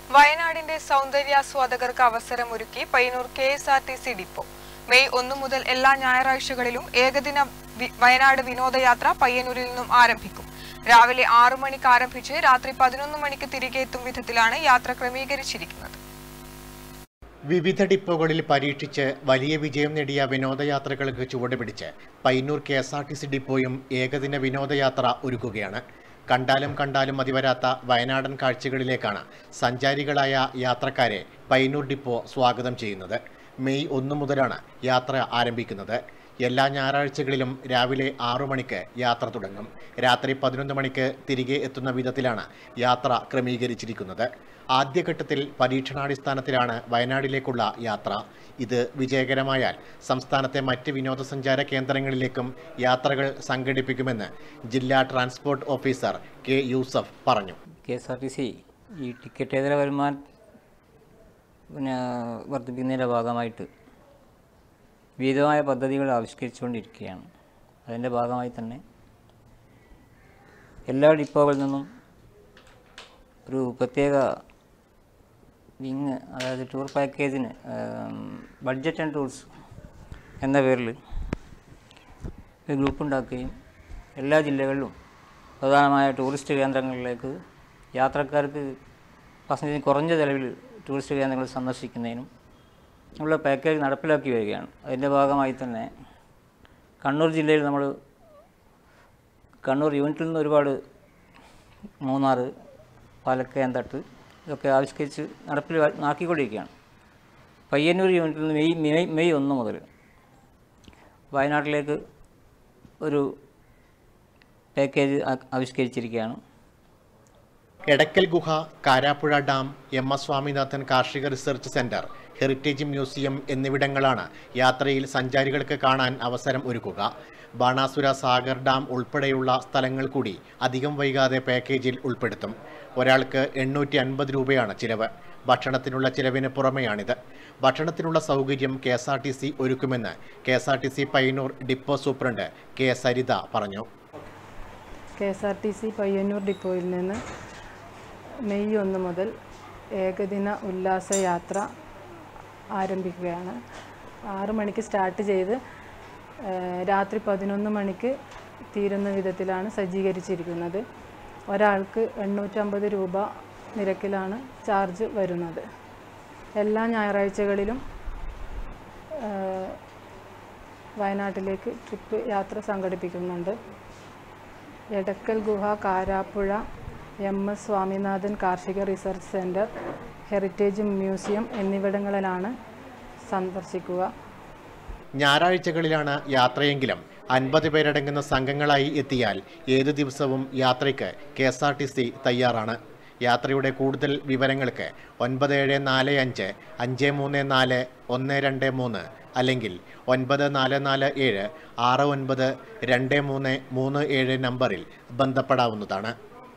വയനാടിന്റെ സൗന്ദര്യാസ്വാദകർക്ക് അവസരമൊരുക്കി Payyanur K S R T C depot May ഒന്ന് മുതൽ എല്ലാ ഞായറാഴ്ചകളിലും ഏകദിന വി- വയനാട് വിനോദയാത്ര പയ്യന്നൂരിൽ നിന്നും ആരംഭിക്കും രാവിലെ ആറു മണിക്ക് ആരംഭിച്ച് രാത്രി പതിനൊന്ന് മണിക്ക് തിരികെ എത്തും വിധത്തിലാണ് യാത്ര ക്രമീകരിച്ചിരിക്കുന്നത് വിവിധ ഡിപ്പോകളിൽ പരീക്ഷിച്ച് വലിയ വിജയം നേടിയ വിനോദയാത്രകൾക്ക് ചുവടുപിടിച്ച് Payyanur K S R T C ഡിപ്പോയും ഏകദിന വിനോദയാത്ര ഒരുക്കുകയാണ് കണ്ടാലും കണ്ടാലും മതിവരാത്ത വയനാടൻ കാഴ്ചകളിലേക്കാണ് സഞ്ചാരികളായ യാത്രക്കാരെ പയ്യന്നൂർ ഡിപ്പോ സ്വാഗതം ചെയ്യുന്നത് മെയ് ഒന്ന് മുതലാണ് യാത്ര ആരംഭിക്കുന്നത് എല്ലാ ഞായറാഴ്ചകളിലും രാവിലെ ആറു മണിക്ക് യാത്ര തുടങ്ങും രാത്രി പതിനൊന്ന് മണിക്ക് തിരികെ എത്തുന്ന വിധത്തിലാണ് യാത്ര ക്രമീകരിച്ചിരിക്കുന്നത് ആദ്യഘട്ടത്തിൽ പരീക്ഷണാടിസ്ഥാനത്തിലാണ് വയനാട്ടിലേക്കുള്ള യാത്ര ഇത് വിജയകരമായാൽ സംസ്ഥാനത്തെ മറ്റ് വിനോദസഞ്ചാര കേന്ദ്രങ്ങളിലേക്കും യാത്രകൾ സംഘടിപ്പിക്കുമെന്ന് ജില്ലാ ട്രാൻസ്പോർട്ട് ഓഫീസർ കെ യൂസഫ് പറഞ്ഞു K S R T C ഈ ടിക്കറ്റേതര വരുമാനം പിന്നെ വർദ്ധിപ്പിക്കുന്നതിൻ്റെ ഭാഗമായിട്ട് വിവിധമായ പദ്ധതികൾ ആവിഷ്കരിച്ചുകൊണ്ടിരിക്കുകയാണ് അതിൻ്റെ ഭാഗമായി തന്നെ എല്ലാ ഡിപ്പോകളിൽ നിന്നും ഒരു പ്രത്യേക വിങ് അതായത് ടൂർ പാക്കേജിന് ബഡ്ജറ്റ് ആൻഡ് ടൂർസ് എന്ന പേരിൽ ഒരു ഗ്രൂപ്പ് ഉണ്ടാക്കുകയും എല്ലാ ജില്ലകളിലും പ്രധാനമായ ടൂറിസ്റ്റ് കേന്ദ്രങ്ങളിലേക്ക് യാത്രക്കാർക്ക് പാസഞ്ചറിന് കുറഞ്ഞ ചെലവിൽ ടൂറിസ്റ്റ് കേന്ദ്രങ്ങൾ സന്ദർശിക്കുന്നതിനും ഉള്ള പാക്കേജ് നടപ്പിലാക്കി വരികയാണ് അതിൻ്റെ ഭാഗമായി തന്നെ കണ്ണൂർ ജില്ലയിൽ നമ്മൾ കണ്ണൂർ യൂണിറ്റിൽ നിന്ന് ഒരുപാട് മൂന്നാർ പാലക്കയം തട്ട് ഇതൊക്കെ ആവിഷ്കരിച്ച് നടപ്പിൽ ആക്കിക്കൊണ്ടിരിക്കുകയാണ് പയ്യന്നൂർ യൂണിറ്റിൽ നിന്ന് മെയ് മെയ് മെയ് ഒന്ന് മുതൽ വയനാട്ടിലേക്ക് ഒരു പാക്കേജ് ആ- ആവിഷ്കരിച്ചിരിക്കുകയാണ് എടക്കൽ ഗുഹ Karapuzha dam M S Swaminathan കാർഷിക റിസർച്ച് സെന്റർ ഹെറിറ്റേജ് മ്യൂസിയം എന്നിവിടങ്ങളാണ് യാത്രയിൽ സഞ്ചാരികൾക്ക് കാണാൻ അവസരം ഒരുക്കുക ബാണാസുര സാഗർ ഡാം ഉൾപ്പെടെയുള്ള സ്ഥലങ്ങൾ കൂടി അധികം വൈകാതെ പാക്കേജിൽ ഉൾപ്പെടുത്തും ഒരാൾക്ക് എണ്ണൂറ്റി അൻപത് രൂപയാണ് ചിലവ് ഭക്ഷണത്തിനുള്ള ചിലവിന് പുറമെയാണിത് ഭക്ഷണത്തിനുള്ള സൗകര്യം K S R T C ഒരുക്കുമെന്ന് K S R T C Payyanur depot superintendent K Saritha പറഞ്ഞു K S R T C Payyanur ഡിപ്പോയിൽ നിന്ന് മെയ് ഒന്ന് മുതൽ ഏകദിന ഉല്ലാസ യാത്ര ആരംഭിക്കുകയാണ് ആറ് മണിക്ക് സ്റ്റാർട്ട് ചെയ്ത് ഏഹ്, രാത്രി പതിനൊന്ന് മണിക്ക് തീരുന്ന വിധത്തിലാണ് സജ്ജീകരിച്ചിരിക്കുന്നത് ഒരാൾക്ക് എണ്ണൂറ്റമ്പത് രൂപ നിരക്കിലാണ് ചാർജ് വരുന്നത് എല്ലാ ഞായറാഴ്ചകളിലും ഏഹ്, വയനാട്ടിലേക്ക് ട്രിപ്പ് യാത്ര സംഘടിപ്പിക്കുന്നുണ്ട് എടക്കൽ ഗുഹ കാരാപ്പുഴ എം എസ് സ്വാമിനാഥൻ കാർഷിക റിസർച്ച് സെൻറ്റർ ഹെറിറ്റേജ് മ്യൂസിയം എന്നിവിടങ്ങളിലാണ് സന്ദർശിക്കുക ഞായറാഴ്ചകളിലാണ് യാത്രയെങ്കിലും അൻപത് പേരടങ്ങുന്ന സംഘങ്ങളായി എത്തിയാൽ ഏതു ദിവസവും യാത്രയ്ക്ക് K S R T C തയ്യാറാണ് യാത്രയുടെ കൂടുതൽ വിവരങ്ങൾക്ക് ഒൻപത് ഏഴ് നാല് അഞ്ച് അഞ്ച് മൂന്ന് നാല് ഒന്ന് രണ്ട് മൂന്ന് അല്ലെങ്കിൽ ഒൻപത് നാല് നാല് ഏഴ് ആറ് ഒൻപത് രണ്ട് മൂന്ന് മൂന്ന് ഏഴ് നമ്പറിൽ ബന്ധപ്പെടാവുന്നതാണ്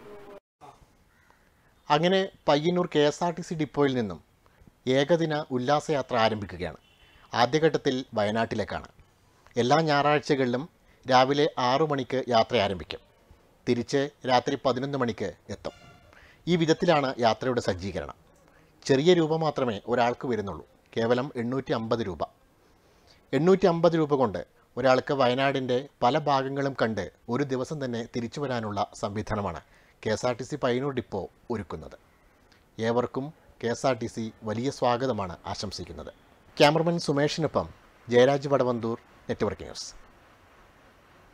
അങ്ങനെ Payyanur K S R T C ഡിപ്പോയിൽ നിന്നും ഏകദിന ഉല്ലാസയാത്ര ആരംഭിക്കുകയാണ് ആദ്യഘട്ടത്തിൽ വയനാട്ടിലേക്കാണ് എല്ലാ ഞായറാഴ്ചകളിലും രാവിലെ ആറു മണിക്ക് യാത്ര ആരംഭിക്കും തിരിച്ച് രാത്രി പതിനൊന്ന് മണിക്ക് എത്തും ഈ വിധത്തിലാണ് യാത്രയുടെ സജ്ജീകരണം ചെറിയ രൂപ മാത്രമേ ഒരാൾക്ക് വരുന്നുള്ളൂ കേവലം എണ്ണൂറ്റി അമ്പത് രൂപ എണ്ണൂറ്റി അമ്പത് രൂപ കൊണ്ട് ഒരാൾക്ക് വയനാടിൻ്റെ പല ഭാഗങ്ങളും കണ്ട് ഒരു ദിവസം തന്നെ തിരിച്ചു വരാനുള്ള സംവിധാനമാണ് K S R T C Payyanur depot ഒരുക്കുന്നത് ഏവർക്കും K S R T C വലിയ സ്വാഗതമാണ് ആശംസിക്കുന്നത് ക്യാമറമാൻ സുമേഷിനൊപ്പം ജയരാജ് വടവന്തൂർ നെറ്റ്വർക്ക് ന്യൂസ്